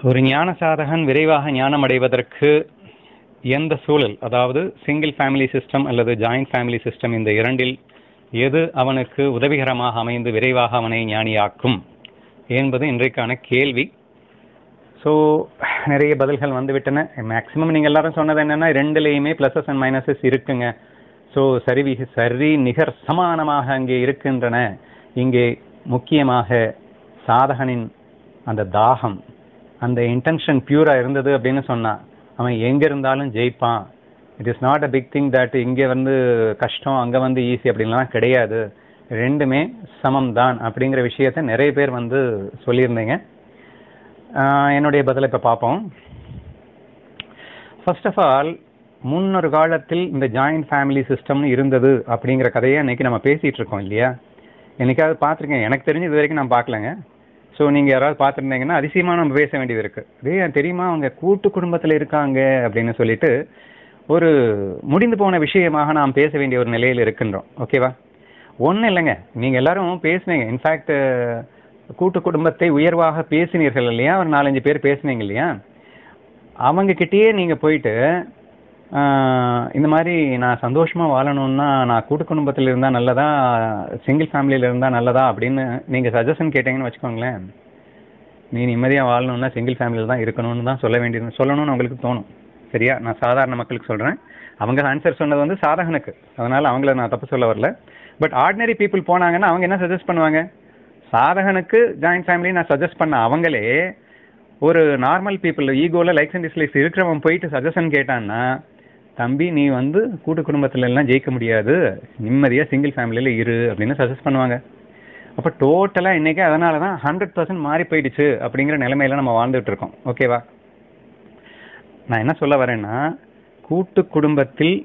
ஒரு ஞான சாதகன் விரைவாக ஞானம் அடைவதற்கு எந்த சூழல் அதாவது சிங்கிள் ஃபேமிலி சிஸ்டம் அல்லது ஜாயிண்ட் ஃபேமிலி சிஸ்டம் இந்த இரண்டில் எது அவனுக்கு உதவிகரமாக அமைந்து விரைவாக அவனை ஞானியாக்கும் என்பது இன்றைக்கான கேள்வி ஸோ நிறைய பதில்கள் வந்துவிட்டன மேக்ஸிமம் நீங்கள் எல்லாரும் சொன்னது என்னன்னா ரெண்டுலேயுமே ப்ளஸஸ் அண்ட் மைனஸஸ் இருக்குங்க ஸோ சரி சரி நிகர் சமானமாக அங்கே இருக்கின்றன இங்கே முக்கியமாக சாதகனின் அந்த தாகம் அந்த இன்டென்ஷன் பியூரா இருந்தது அப்படின்னு சொன்னா அவன் எங்க இருந்தாலும் ஜெயிப்பான் it is not a big thing that இங்கே வந்து கஷ்டம் அங்கே வந்து ஈஸி அப்படின்லாம் கிடையாது ரெண்டுமே சமம் தான் அப்படிங்கிற விஷயத்த நிறைய பேர் வந்து சொல்லியிருந்தீங்க ஆஹ் என்னுடைய பதிலை இப்போ பார்ப்போம் ஃபர்ஸ்ட் ஆஃப் ஆல் முன்னொரு காலத்தில் இந்த ஜாயிண்ட் ஃபேமிலி சிஸ்டம்னு இருந்தது அப்படிங்கிற கதையை இன்னைக்கு நம்ம பேசிட்டு இருக்கோம் இல்லையா என்னைக்காவது பார்த்துருக்கேன் எனக்கு தெரிஞ்சு இது வரைக்கும் நான் பார்க்கலங்க ஸோ நீங்கள் யாராவது பார்த்துருந்தீங்கன்னா அதிசயமாக நம்ம பேச வேண்டியது இருக்கு இதே தெரியுமா அவங்க கூட்டு குடும்பத்தில் இருக்காங்க அப்படின்னு சொல்லிட்டு ஒரு முடிந்து போன விஷயமாக நாம் பேச வேண்டிய ஒரு நிலையில் இருக்கின்றோம் ஓகேவா ஒன்றும் இல்லைங்க நீங்கள் எல்லாரும் பேசுனீங்க இன்ஃபேக்ட் கூட்டு குடும்பத்தை உயர்வாக பேசினீர்கள் இல்லையா ஒரு நாலஞ்சு பேர் பேசுனீங்க இல்லையா அவங்க கிட்டேயே நீங்கள் போயிட்டு ஆஹ், இந்த மாதிரி நான் சந்தோஷமா வாழணும்னா நான் கூட்டு குடும்பத்தில் இருந்தா நல்லதா சிங்கிள் ஃபேமிலியில இருந்தா நல்லதா அப்படின்னு நீங்க சஜஷன் கேட்டீங்கன்னு வச்சுக்கோங்களேன் நீ நிம்மதியா வாழணும்னா சிங்கிள் ஃபேமிலியில் தான் இருக்கணும்னு தான் சொல்ல வேண்டியது சொல்லணும்னு உங்களுக்கு தோணும் சரியா நான் சாதாரண மக்களுக்கு சொல்றேன் அவங்க ஆன்சர் சொன்னது வந்து சாதகனுக்கு அதனால அவங்கள நான் தப்பு சொல்ல வரல பட் ஆர்டினரி பீப்புள் போனாங்கன்னா அவங்க என்ன சஜஸ்ட் பண்ணுவாங்க சாதகனுக்கு ஜாயிண்ட் ஃபேமிலி நான் சஜஸ்ட் பண்ண அவங்களே ஒரு நார்மல் பீப்புள் ஈகோல லைக்ஸ் அண்ட் டிஸ்லைக்ஸ் இருக்கிறவன் போயிட்டு சஜஷன் கேட்டான்னா தம்பி நீ வந்து கூட்டு குடும்பத்துல எல்லாம் ஜெயிக்க முடியாது நிம்மதியா சிங்கிள் ஃபேமிலியில இரு அப்படின்னு சஜஸ்ட் பண்ணுவாங்க அப்ப டோட்டலா இன்னைக்கு அதனால தான் ஹண்ட்ரட் பர்சன்ட் மாறி போயிடுச்சு அப்படிங்கிற நிலைமையில நம்ம வாழ்ந்துட்டு இருக்கோம் ஓகேவா நான் என்ன சொல்ல வரேன்னா கூட்டு குடும்பத்தில்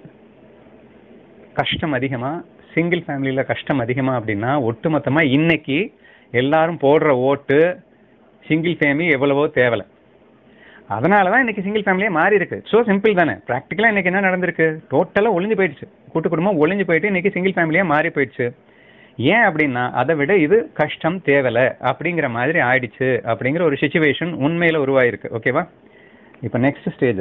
கஷ்டம் அதிகமா சிங்கிள் ஃபேமிலியில கஷ்டம் அதிகமா அப்படின்னா ஒட்டுமொத்தமா இன்னைக்கு எல்லாரும் போடுற ஓட்டு சிங்கிள் ஃபேமிலி எவ்வளவோ தேவலை அதனால தான் இன்னைக்கு சிங்கிள் ஃபேமிலியே மாறி இருக்கு ஸோ சிம்பிள் தானே ப்ராக்டிக்கலாக இன்னைக்கு என்ன நடந்திருக்கு டோட்டலாக ஒளிஞ்சு போயிடுச்சு கூட்டு குடும்பம் ஒளிஞ்சு போயிட்டு இன்னைக்கு சிங்கிள் ஃபேமிலியே மாறி போயிடுச்சு ஏன் அப்படின்னா அதை விட இது கஷ்டம் தேவலை அப்படிங்கிற மாதிரி ஆயிடுச்சு அப்படிங்கிற ஒரு சுச்சுவேஷன் உண்மையில உருவாயிருக்கு ஓகேவா இப்போ நெக்ஸ்ட் ஸ்டேஜ்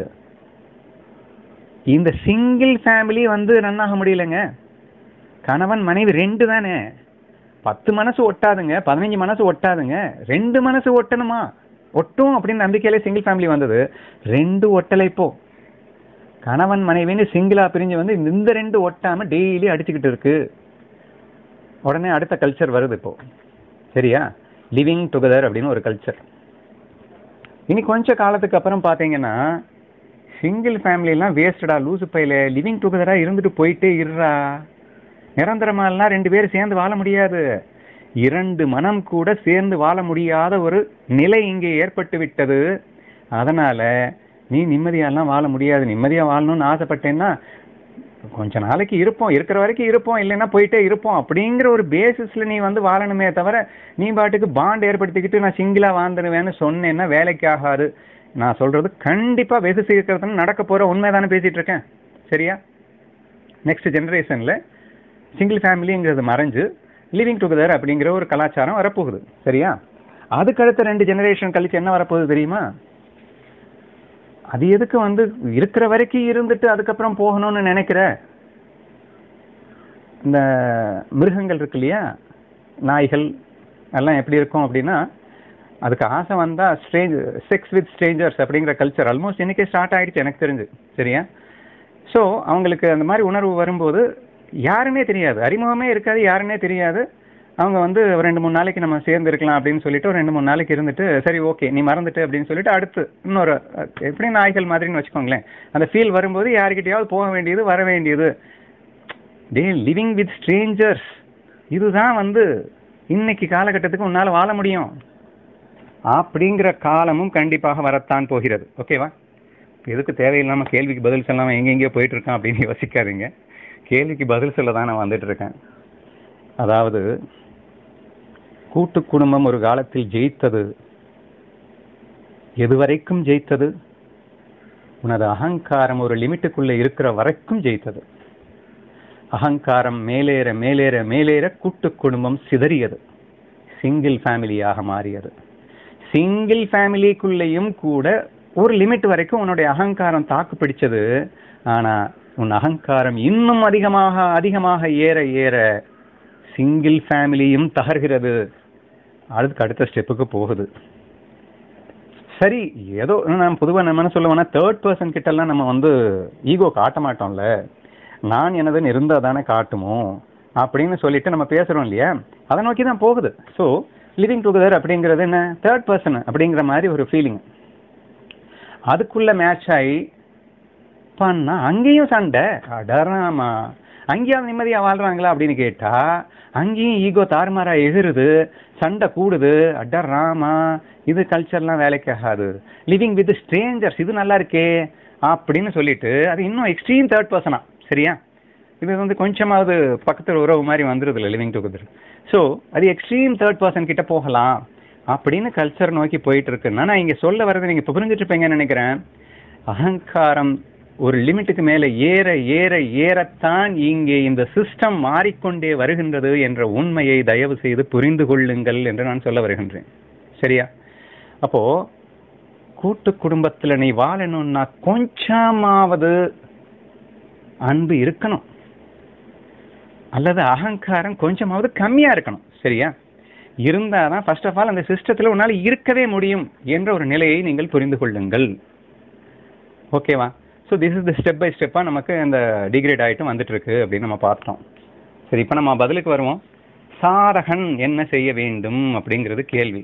இந்த சிங்கிள் ஃபேமிலி வந்து ரன் ஆக முடியலங்க கணவன் மனைவி ரெண்டு தானே பத்து மனசு ஒட்டாதுங்க பதினஞ்சு மனசு ஒட்டாதுங்க ரெண்டு மனசு ஒட்டணுமா ஒட்டும் அப்படின்னு நம்பிக்கையில சிங்கிள் ஃபேமிலி வந்தது ரெண்டு ஒட்டலை இப்போ கணவன் மனைவின்னு சிங்கிளா பிரிஞ்சு வந்து இந்த ரெண்டு ஒட்டாம டெய்லி அடிச்சுக்கிட்டு இருக்கு உடனே அடுத்த கல்ச்சர் வருது இப்போ சரியா லிவிங் டுகெதர் அப்படின்னு ஒரு கல்ச்சர் இனி கொஞ்ச காலத்துக்கு அப்புறம் பாத்தீங்கன்னா சிங்கிள் ஃபேமிலிலாம் வேஸ்டடா லூசு பையில லிவிங் டுகெதரா இருந்துட்டு போயிட்டே இருறா நிரந்தரமா எல்லாம் ரெண்டு பேரும் சேர்ந்து வாழ முடியாது இரண்டு மனம் கூட சேர்ந்து வாழ முடியாத ஒரு நிலை இங்கே ஏற்பட்டு விட்டது அதனால நீ நிம்மதியாலாம் வாழ முடியாது நிம்மதியா வாழணும்னு ஆசைப்பட்டேன்னா கொஞ்ச நாளைக்கு இருப்போம் இருக்கிற வரைக்கும் இருப்போம் இல்லைன்னா போயிட்டே இருப்போம் அப்படிங்கிற ஒரு பேசிஸ்ல நீ வந்து வாழணுமே தவிர நீ பாட்டுக்கு பாண்ட் ஏற்படுத்திக்கிட்டு நான் சிங்கிளா வாழ்ந்துடுவேன்னு சொன்னேன்னா வேலைக்கு ஆகாது நான் சொல்றது கண்டிப்பா பேசிஸ் இருக்கிறதுன்னு நடக்க போற உண்மைதானே பேசிட்டு இருக்கேன் சரியா நெக்ஸ்ட் ஜெனரேஷன்ல சிங்கிள் ஃபேமிலிங்கிறது மறைஞ்சு லிவிங் டுகெதர் அப்படிங்கிற ஒரு கலாச்சாரம் வரப்போகுது சரியா அதுக்கு அடுத்த ரெண்டு ஜெனரேஷன் கழிச்சு என்ன வரப்போகுது தெரியுமா அது எதுக்கு வந்து இருக்கிற வரைக்கும் இருந்துட்டு அதுக்கப்புறம் போகணும்னு நினைக்கிற இந்த மிருகங்கள் இருக்கு இல்லையா நாய்கள் எல்லாம் எப்படி இருக்கும் அப்படின்னா அதுக்கு ஆசை வந்தா ஸ்ட்ரேஞ்ச் செக்ஸ் வித் ஸ்ட்ரேஞ்சர்ஸ் அப்படிங்கிற கல்ச்சர் ஆல்மோஸ்ட் இன்னைக்கே ஸ்டார்ட் ஆயிடுச்சு எனக்கு தெரிஞ்சு சரியா ஸோ அவங்களுக்கு அந்த மாதிரி உணர்வு வரும்போது யாருன்னே தெரியாது அறிமுகமே இருக்காது யாருன்னே தெரியாது அவங்க வந்து ஒரு ரெண்டு மூணு நாளைக்கு நம்ம சேர்ந்து இருக்கலாம் அப்படின்னு சொல்லிட்டு ஒரு ரெண்டு மூணு நாளைக்கு இருந்துட்டு சரி ஓகே நீ மறந்துட்டு அப்படின்னு சொல்லிட்டு அடுத்து இன்னொரு அஹ், எப்படி நாய்கள் மாதிரின்னு வச்சுக்கோங்களேன் அந்த ஃபீல் வரும்போது யாருக்கிட்டையாவது போக வேண்டியது வர வேண்டியது டே லிவிங் வித் ஸ்ட்ரேஞ்சர்ஸ் இதுதான் வந்து இன்னைக்கு காலகட்டத்துக்கு உன்னால வாழ முடியும் அப்படிங்கிற காலமும் கண்டிப்பாக வரத்தான் போகிறது ஓகேவா எதுக்கு தேவையில்லாம கேள்விக்கு பதில் சொல்லாம எங்கெங்கேயோ போயிட்டு இருக்கான் அப்படின்னு யோசிக்காதீங்க கேள்விக்கு பதில் சொல்ல தான் நான் வந்துட்டு இருக்கேன் அதாவது கூட்டு குடும்பம் ஒரு காலத்தில் ஜெயித்தது எதுவரைக்கும் ஜெயித்தது உனது அகங்காரம் ஒரு லிமிட்டுக்குள்ள இருக்கிற வரைக்கும் ஜெயித்தது அகங்காரம் மேலேற மேலேற மேலேற கூட்டு குடும்பம் சிதறியது சிங்கிள் ஃபேமிலியாக மாறியது சிங்கிள் ஃபேமிலிக்குள்ளேயும் கூட ஒரு லிமிட் வரைக்கும் உன்னுடைய அகங்காரம் தாக்கு பிடிச்சது ஆனா உன் அகங்காரம் இன்னும் அதிகமாக அதிகமாக ஏற ஏற சிங்கிள் ஃபேமிலியும் தகர்கிறது அதுக்கு அடுத்த ஸ்டெப்புக்கு போகுது சரி ஏதோ நான் பொதுவாக நம்ம என்ன சொல்லுவேன்னா தேர்ட் பர்சன் கிட்டலாம் நம்ம வந்து ஈகோ காட்ட மாட்டோம்ல நான் எனதுன்னு இருந்தால் தானே காட்டுமோ அப்படின்னு சொல்லிட்டு நம்ம பேசுகிறோம் இல்லையா அதை நோக்கி தான் போகுது ஸோ லிவிங் டுகெதர் அப்படிங்கிறது என்ன தேர்ட் பர்சன் அப்படிங்கிற மாதிரி ஒரு ஃபீலிங் அதுக்குள்ள மேட்ச் ஆகி பண்ணா அங்கேயும் சண்டை அடராமா அங்கேயாவது நிம்மதியா வாழ்றாங்களா அப்படின்னு கேட்டா அங்கேயும் ஈகோ தாறுமாறா எகிறுது சண்டை கூடுது அடராமா இது கல்ச்சர்லாம் வேலைக்கு ஆகாது லிவிங் வித் ஸ்ட்ரேஞ்சர்ஸ் இது நல்லா இருக்கே அப்படின்னு சொல்லிட்டு அது இன்னும் எக்ஸ்ட்ரீம் தேர்ட் பர்சனா சரியா இது வந்து கொஞ்சமாவது பக்கத்தில் உறவு மாதிரி வந்துருது இல்லை லிவிங் டுகெதர் ஸோ அது எக்ஸ்ட்ரீம் தேர்ட் பர்சன் கிட்ட போகலாம் அப்படின்னு கல்ச்சர் நோக்கி போயிட்டு இருக்குன்னா நான் இங்க சொல்ல வர்றது நீங்க இப்போ புரிஞ்சுட்டு இருப்பீங்கன்னு நினைக்கிறேன் அகங்காரம் ஒரு லிமிட்டுக்கு மேல ஏற ஏற ஏறத்தான் இங்கே இந்த சிஸ்டம் மாறிக்கொண்டே வருகின்றது என்ற உண்மையை தயவு செய்து புரிந்து கொள்ளுங்கள் என்று நான் சொல்ல வருகின்றேன் சரியா அப்போ கூட்டு குடும்பத்துல நீ வாழணும்னா கொஞ்சமாவது அன்பு இருக்கணும் அல்லது அகங்காரம் கொஞ்சமாவது கம்மியா இருக்கணும் சரியா இருந்தாதான் ஃபர்ஸ்ட் ஆஃப் ஆல் அந்த சிஸ்டத்துல உன்னால இருக்கவே முடியும் என்ற ஒரு நிலையை நீங்கள் புரிந்து கொள்ளுங்கள் ஓகேவா so this is the step by ஸ்டெப்பாக நமக்கு இந்த டிகிரேட் ஆகிட்டு வந்துட்டு இருக்கு அப்படின்னு நம்ம பார்த்தோம் சரி இப்போ நம்ம பதிலுக்கு வருவோம் சாதகன் என்ன செய்ய வேண்டும் அப்படிங்கிறது கேள்வி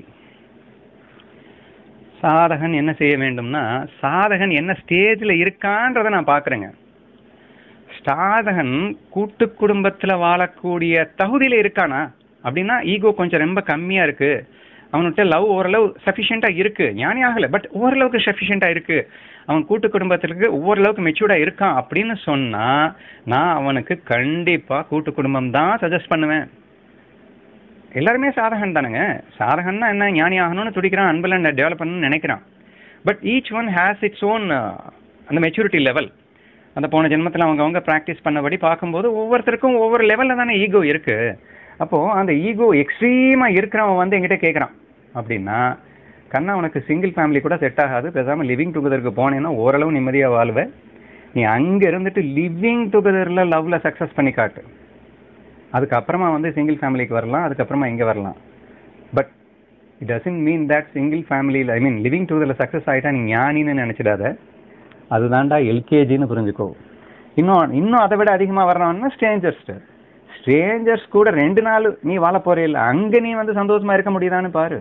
சாதகன் என்ன செய்ய வேண்டும்னா சாதகன் என்ன ஸ்டேஜில் இருக்கான்றதை நான் பார்க்குறேங்க சாதகன் கூட்டு குடும்பத்தில் வாழக்கூடிய தகுதியில் இருக்கானா அப்படின்னா ஈகோ கொஞ்சம் ரொம்ப கம்மியாக இருக்கு அவன்கிட்ட லவ் ஓரளவு சஃபிஷியண்டாக இருக்கு ஞானி ஆகலை பட் ஓரளவுக்கு சஃபிஷியண்டாக இருக்கு அவன் கூட்டு குடும்பத்திற்கு ஓரளவுக்கு மெச்சூர்டாக இருக்கான் அப்படின்னு சொன்னா நான் அவனுக்கு கண்டிப்பா கூட்டு குடும்பம் தான் சஜஸ்ட் பண்ணுவேன் எல்லாருமே சாதகன் தானுங்க சாதகன்னா என்ன ஞானி ஆகணும்னு துடிக்கிறான் அன்பில் டெவலப் பண்ணணும்னு நினைக்கிறான் but each one has its own அந்த மெச்சூரிட்டி லெவல் அந்த போன ஜென்மத்தில் அவங்க அவங்க ப்ராக்டிஸ் பண்ணபடி பார்க்கும்போது ஒவ்வொருத்தருக்கும் ஒவ்வொரு லெவலில் தானே ஈகோ இருக்கு அப்போ அந்த ஈகோ எக்ஸ்ட்ரீமா இருக்கிறவன் வந்து என்கிட்ட கேட்குறான் அப்படின்னா கண்ணா உனக்கு சிங்கிள் ஃபேமிலி கூட செட் ஆகாது பேசாம லிவிங் டுகெதருக்கு போனேன்னா ஓரளவு நிம்மதியா வாழ்வ நீ அங்க இருந்துட்டு லிவிங் டுகெதர்ல லவ்ல சக்சஸ் பண்ணி காட்டு அதுக்கப்புறமா வந்து சிங்கிள் ஃபேமிலிக்கு வரலாம் அதுக்கப்புறமா இங்க வரலாம் but it doesn't mean that single ஃபேமிலியில் ஐ மீன் லிவிங் டுகெதர்ல சக்சஸ் ஆயிட்டா நீ ஞானின்னு நினைச்சிடாத அதுதான்டா எல்கேஜின்னு புரிஞ்சுக்கோ இன்னும் இன்னும் அதை விட அதிகமா வரணும்னா ஸ்ட்ரேஞ்சர்ஸ் ஸ்ட்ரேஞ்சர்ஸ் கூட ரெண்டு நாள் நீ வாழ போறே இல்லை அங்க நீ வந்து சந்தோஷமா இருக்க முடியுதான்னு பாரு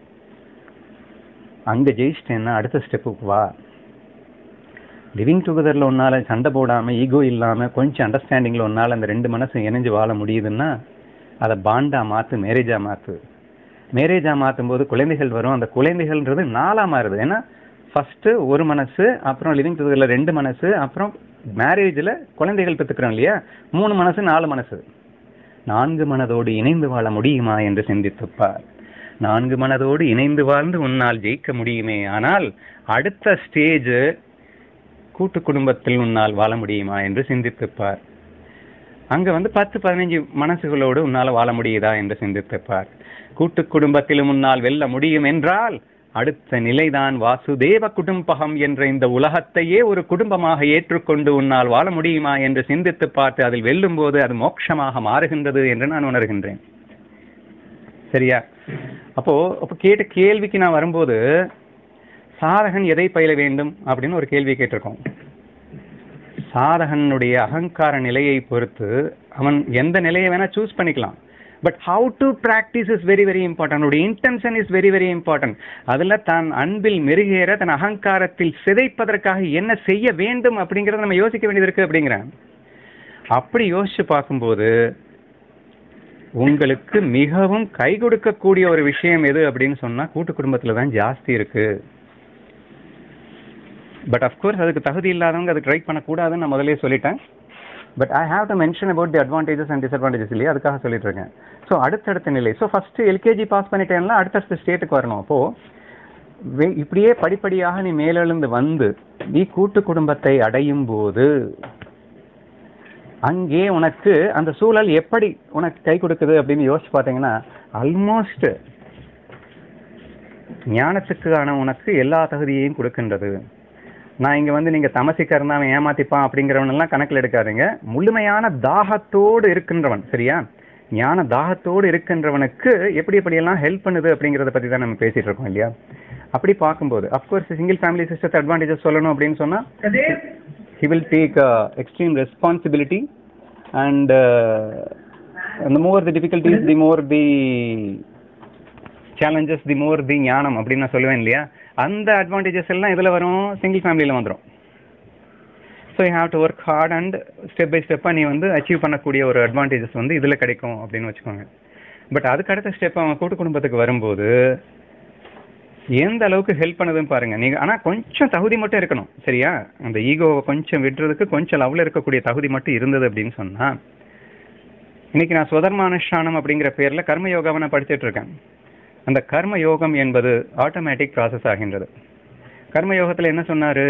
அங்க ஜெயிச்சிட்டேன்னா அடுத்த ஸ்டெப்புக்கு வா லிவிங் டுகெதர்ல ஒன்னால சண்டை போடாம ஈகோ இல்லாம கொஞ்சம் அண்டர்ஸ்டாண்டிங்ல ஒன்னால அந்த ரெண்டு மனசும் இணைஞ்சு வாழ முடியுதுன்னா அதை பாண்டா மாத்து மேரேஜா மாத்து மேரேஜா மாத்தும் போது குழந்தைகள் வரும் அந்த குழந்தைகள்ன்றது நாலா மாறுது ஏன்னா ஃபர்ஸ்ட் ஒரு மனசு அப்புறம் லிவிங் டுகெதர்ல ரெண்டு மனசு அப்புறம் மேரேஜ்ல குழந்தைகள் பெற்றுக்கிறோம் இல்லையா மூணு மனசு நாலு மனசு நான்கு மனதோடு இணைந்து வாழ முடியுமா என்று சிந்தித்துப்பார் நான்கு மனதோடு இணைந்து வாழ்ந்து உன்னால் ஜெயிக்க முடியுமே ஆனால் அடுத்த ஸ்டேஜ் கூட்டு குடும்பத்தில் உன்னால் வாழ முடியுமா என்று சிந்தித்துப்பார் அங்க வந்து பத்து பதினஞ்சு மனசுகளோடு உன்னால் வாழ முடியுதா என்று சிந்தித்துப்பார் கூட்டு குடும்பத்திலும் உன்னால் வெல்ல முடியும் என்றால் அடுத்த நிலைதான் வாசுதேவ குடும்பகம் என்ற இந்த உலகத்தையே ஒரு குடும்பமாக ஏற்றுக்கொண்டு உன்னால் வாழ முடியுமா என்று சிந்தித்து பார்த்து அதில் வெல்லும் போது அது மோட்சமாக மாறுகின்றது என்று நான் உணர்கின்றேன் சரியா அப்போ அப்போ கேட்ட கேள்விக்கு நான் வரும்போது சாதகன் எதை பயில வேண்டும் அப்படின்னு ஒரு கேள்வி கேட்டிருக்கோம் சாதகனுடைய அகங்கார நிலையை பொறுத்து அவன் எந்த நிலையை வேணா சூஸ் பண்ணிக்கலாம் but how to practise is very very important அவனுடைய intention is very very important அதுல தான் அன்பில் மெருகேற தன் அகங்காரத்தில் சிதைப்பதற்காக என்ன செய்ய வேண்டும் அப்படிங்கறத நம்ம யோசிக்க வேண்டியது இருக்கு அப்படிங்கிறேன் அப்படி யோசிச்சு பார்க்கும்போது உங்களுக்கு மிகவும் கை கொடுக்கக்கூடிய ஒரு விஷயம் எது அப்படின்னு சொன்னா கூட்டு குடும்பத்துல தான் ஜாஸ்தி இருக்கு பட் அஃப்கோர்ஸ் அதுக்கு தகுதி இல்லாதவங்க அதுக்கு ட்ரை பண்ணக்கூடாதுன்னு நான் முதலே சொல்லிட்டேன் but I have to mention about the advantages and disadvantages இல்லையா அதுக்காக சொல்லிட்டு இருக்கேன் ஸோ அடுத்தடுத்த நிலை ஸோ ஃபர்ஸ்ட் எல்கேஜி பாஸ் பண்ணிட்டேன்னா அடுத்தடுத்த ஸ்டேட்டுக்கு வரணும் அப்போ வே- இப்படியே படிப்படியாக நீ மேலெழுந்து வந்து நீ கூட்டு குடும்பத்தை அடையும் போது அங்கே உனக்கு அந்த சூழல் எப்படி உனக்கு கை கொடுக்குது அப்படின்னு யோசிச்சு பார்த்தீங்கன்னா ஆல்மோஸ்ட் ஞானத்துக்கான உனக்கு எல்லா தகுதியையும் கொடுக்கின்றது நான் இங்க வந்து நீங்க தமசிக்க இருந்தாவன் ஏமாத்திப்பான் அப்படிங்கிறவன் எல்லாம் கணக்கில் எடுக்காதீங்க முழுமையான தாகத்தோடு இருக்கின்றவன் சரியா ஞான தாகத்தோடு இருக்கின்றவனுக்கு எப்படி எப்படியெல்லாம் ஹெல்ப் பண்ணுது அப்படிங்கிறத பத்தி தான் நம்ம பேசிட்டு இருக்கோம் இல்லையா அப்படி பார்க்கும்போது அப்கோர்ஸ் சிங்கிள் ஃபேமிலி சிஸ்டத்தை அட்வான்டேஜஸ் சொல்லணும் அப்படின்னு சொன்னா तदेव he will take uh, extreme responsibility and uh, the more the difficulties the more the challenges the more the ஞானம் அப்படின்னு நான் சொல்லுவேன் இல்லையா அந்த அட்வான்டேஜஸ் எல்லாம் இதுல வரும் சிங்கிள் ஃபேமிலியில வந்துரும் so you have to work hard and step by ஸ்டெப்பாக நீ வந்து அச்சீவ் பண்ணக்கூடிய ஒரு அட்வான்டேஜஸ் வந்து இதில் கிடைக்கும் அப்படின்னு வச்சுக்கோங்க பட் அதுக்கு அடுத்த ஸ்டெப் அவன் கூட்டு குடும்பத்துக்கு வரும்போது எந்த அளவுக்கு ஹெல்ப் பண்ணுதுன்னு பாருங்க நீங்க ஆனா கொஞ்சம் தகுதி மட்டும் இருக்கணும் சரியா அந்த ஈகோவை கொஞ்சம் விடுறதுக்கு கொஞ்சம் லெவலில் இருக்கக்கூடிய தகுதி மட்டும் இருந்தது அப்படின்னு சொன்னா இன்னைக்கு நான் சுதர்மானுஷ்டானம் அப்படிங்கிற பேர்ல கர்ம யோகாவை நான் படிச்சுட்டு இருக்கேன் அந்த கர்ம யோகம் என்பது ஆட்டோமேட்டிக் ப்ராசஸ் ஆகின்றது கர்ம யோகத்துல என்ன சொன்னாரு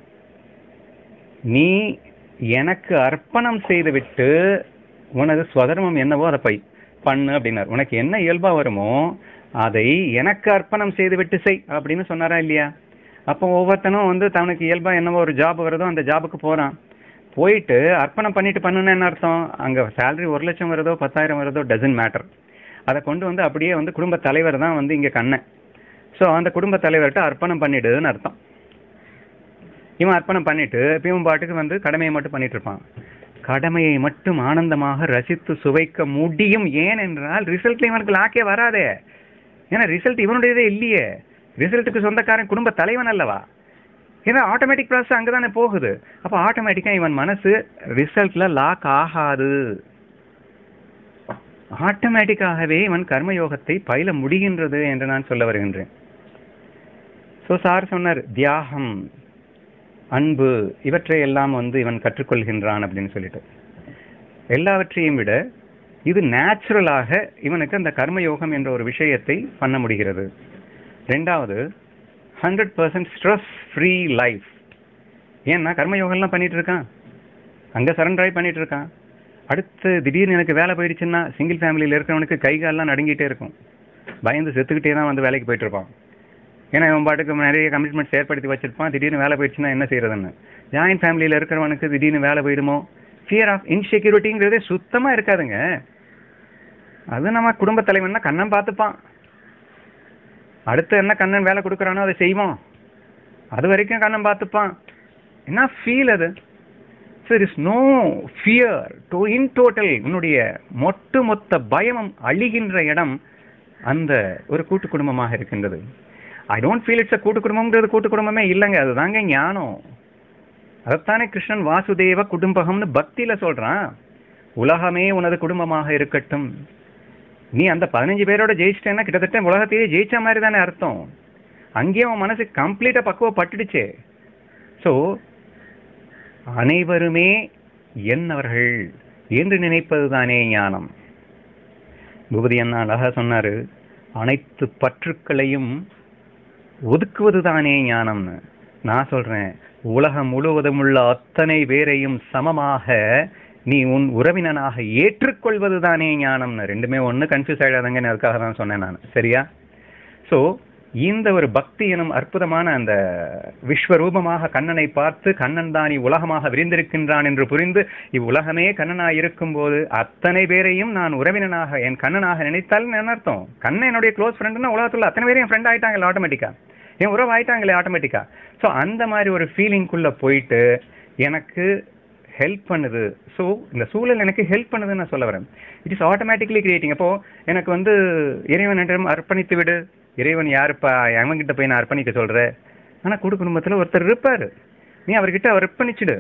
நீ எனக்கு அர்ப்பணம் செய்துவிட்டு உனது ஸ்வதர்மம் என்னவோ அதை பை பண்ணு அப்படின்னார் உனக்கு என்ன இயல்பா வருமோ அதை எனக்கு அர்ப்பணம் செய்துவிட்டு செய் அப்படின்னு சொன்னாரா இல்லையா அப்போ ஒவ்வொருத்தனும் வந்து தனக்கு இயல்பா என்னவோ ஒரு ஜாப் வருதோ அந்த ஜாபுக்கு போறான் போயிட்டு அர்ப்பணம் பண்ணிட்டு பண்ணுன்னு என்ன அர்த்தம் அங்க சேலரி ஒரு லட்சம் வருதோ பத்தாயிரம் வருதோ டசன்ட் மேட்டர் அதை கொண்டு வந்து அப்படியே வந்து குடும்ப தலைவர் தான் வந்து இங்க கண்ணன் ஸோ அந்த குடும்ப தலைவர்கிட்ட அர்ப்பணம் பண்ணிடுன்னு அர்த்தம் இவன் அர்ப்பணம் பண்ணிட்டு இப்ப இவன் பாட்டுக்கு வந்து கடமையை மட்டும் பண்ணிட்டு இருப்பான் கடமையை மட்டும் ஆனந்தமாக ரசித்து சுவைக்க முடியும் ஏன் என்றால் ரிசல்ட்ல இவனுக்கு லாக்கே வராதே ஏன்னா ரிசல்ட் இவனுடையதே இல்லையே ரிசல்ட்டுக்கு சொந்தக்காரன் குடும்ப தலைவன் அல்லவா ஏன்னா ஆட்டோமேட்டிக் ப்ராசஸ் அங்கதானே போகுது அப்போ ஆட்டோமேட்டிக்கா இவன் மனசு ரிசல்ட்ல லாக் ஆகாது ஆட்டோமேட்டிக்காகவே இவன் கர்மயோகத்தை பயில முடிகின்றது என்று நான் சொல்ல வருகின்றேன் ஸோ சார் சொன்னார் தியாகம் அன்பு இவற்றை எல்லாம் வந்து இவன் கற்றுக்கொள்கின்றான் அப்படின்னு சொல்லிட்டு எல்லாவற்றையும் விட இது நேச்சுரலாக இவனுக்கு அந்த கர்மயோகம் என்ற ஒரு விஷயத்தை பண்ண முடிகிறது ரெண்டாவது hundred percent stress free life ஏன்னா கர்மயோகம்லாம் பண்ணிட்டு இருக்கான் அங்க சரண்டர் ஆகி பண்ணிட்டு இருக்கான் அடுத்து திடீர்னு எனக்கு வேலை போயிடுச்சுன்னா சிங்கிள் ஃபேமிலியில் இருக்கிறவனுக்கு கை கால்லாம் நடுங்கிட்டே இருக்கும் பயந்து செத்துக்கிட்டே தான் வந்து வேலைக்கு போயிட்டு இருப்பான் ஏன்னா இவன் பாட்டுக்கு நிறைய கமிட்மெண்ட்ஸ் ஏற்படுத்தி வச்சிருப்பான் திடீர்னு வேலை போயிடுச்சுன்னா என்ன செய்யறதுன்னு ஜாயின்ட் ஃபேமிலியில் இருக்கிறவனுக்கு திடீர்னு வேலை போயிடுமோ ஃபியர் ஆஃப் இன்செக்யூரிட்டிங்கிறதே சுத்தமா இருக்காதுங்க அது நம்ம குடும்ப தலைவன்னா கண்ணன் பார்த்துப்பான் அடுத்து என்ன கண்ணன் வேலை கொடுக்குறானோ அதை செய்வோம் அது வரைக்கும் கண்ணன் பார்த்துப்பான் என்ன ஃபீல் அது so is no fear to in total உன்னுடைய மொட்டு மொத்த பயமும் அழிகின்ற இடம் அந்த ஒரு கூட்டு குடும்பமாக இருக்கின்றது I don't feel it's a கூட்டு குடும்பம்ன்றது கூட்டு குடும்பமே இல்லைங்க அதுதாங்க ஞானம் அதைத்தானே கிருஷ்ணன் வாசுதேவ குடும்பகம்னு பக்தியில சொல்றான் உலகமே உனது குடும்பமாக இருக்கட்டும் நீ அந்த பதினஞ்சு பேரோட ஜெயிச்சிட்டேன்னா கிட்டத்தட்ட உலகத்தையே ஜெயிச்ச மாதிரி தானே அர்த்தம் அங்கேயே உன் மனசு கம்ப்ளீட்டா பக்குவப்பட்டுடுச்சே ஸோ அனைவருமே என்னவர்கள் என்று நினைப்பதுதானே ஞானம் பூபதி அண்ணா அழகா சொன்னாரு அனைத்து பற்றுக்களையும் ஒதுக்குவதுதானே ஞானம்னு நான் சொல்றேன் உலகம் முழுவதும் உள்ள அத்தனை பேரையும் சமமாக நீ உன் உறவினனாக ஏற்றுக்கொள்வதுதானே ஞானம்னு ரெண்டுமே ஒண்ணு கன்ஃபியூஸ் ஆயிடாதங்கன்னு அதுக்காக தான் சொன்னேன் நான் சரியா சோ இந்த ஒரு பக்தி எனும் அற்புதமான அந்த விஸ்வரூபமாக கண்ணனை பார்த்து கண்ணன் தான் இவ்வுலகமாக விரிந்திருக்கின்றான் என்று புரிந்து இவ்வுலகமே கண்ணனாக இருக்கும்போது அத்தனை பேரையும் நான் உறவினனாக என் கண்ணனாக நினைத்தால் என்ன அர்த்தம் கண்ணன் என்னுடைய க்ளோஸ் ஃப்ரெண்டுன்னா உலகத்துல அத்தனை பேரும் என் ஃப்ரெண்ட் ஆயிட்டாங்களே ஆட்டோமேட்டிக்கா என் உறவு ஆயிட்டாங்களே ஆட்டோமேட்டிக்கா ஸோ அந்த மாதிரி ஒரு ஃபீலிங்குள்ள போயிட்டு எனக்கு ஹெல்ப் பண்ணுது ஸோ இந்த சூழல் எனக்கு ஹெல்ப் பண்ணுதுன்னு நான் சொல்ல வரேன் இட் இஸ் ஆட்டோமேட்டிக்லி கிரியேட்டிங் அப்போ எனக்கு வந்து இறைவனிடம் அர்ப்பணித்து விடு இறைவன் யாருப்பா அவன்கிட்ட போய் நான் அர்ப்பணிக்க சொல்ற ஆனா கூட்டு குடும்பத்துல ஒருத்தர் இருப்பாரு நீ அவர்கிட்ட அவர் அர்ப்பணிச்சிடு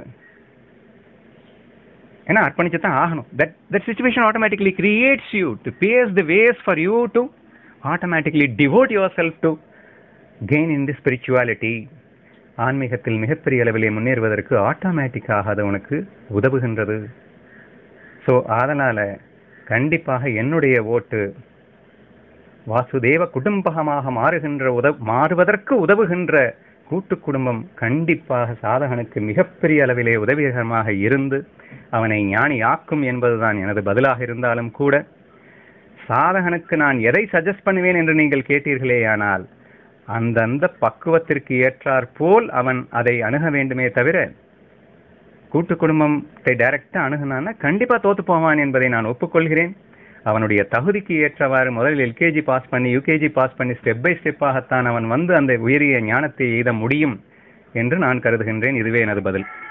ஏன்னா அர்ப்பணிச்சு தான் ஆகணும் that that situation automatically creates you to face the ways for you to automatically devote yourself to gain in the spirituality ஆன்மீகத்தில் மிகப்பெரிய அளவிலே முன்னேறுவதற்கு ஆட்டோமேட்டிக்காக அது உனக்கு உதவுகின்றது ஸோ அதனால கண்டிப்பாக என்னுடைய ஓட்டு வாசுதேவ குடும்பகமாக மாறுகின்ற உத மாறுவதற்கு உதவுகின்ற கூட்டு குடும்பம் கண்டிப்பாக சாதகனுக்கு மிகப்பெரிய அளவிலே உதவிகரமாக இருந்து அவனை ஞானி ஆக்கும் என்பதுதான் எனது பதிலாக இருந்தாலும் கூட சாதகனுக்கு நான் எதை சஜஸ்ட் பண்ணுவேன் என்று நீங்கள் கேட்டீர்களேயானால் அந்தந்த பக்குவத்திற்கு ஏற்றாற் போல் அவன் அதை அணுக வேண்டுமே தவிர கூட்டு குடும்பத்தை டைரக்டா அணுகுனான்னா கண்டிப்பா தோத்து போவான் என்பதை நான் ஒப்புக்கொள்கிறேன் அவனுடைய தகுதிக்கு ஏற்றவாறு முதலில் எல்கேஜி பாஸ் பண்ணி யூகேஜி பாஸ் பண்ணி ஸ்டெப் பை ஸ்டெப்பாகத்தான் அவன் வந்து அந்த உயரிய ஞானத்தை எய்த முடியும் என்று நான் கருதுகின்றேன் இதுவே எனது பதில்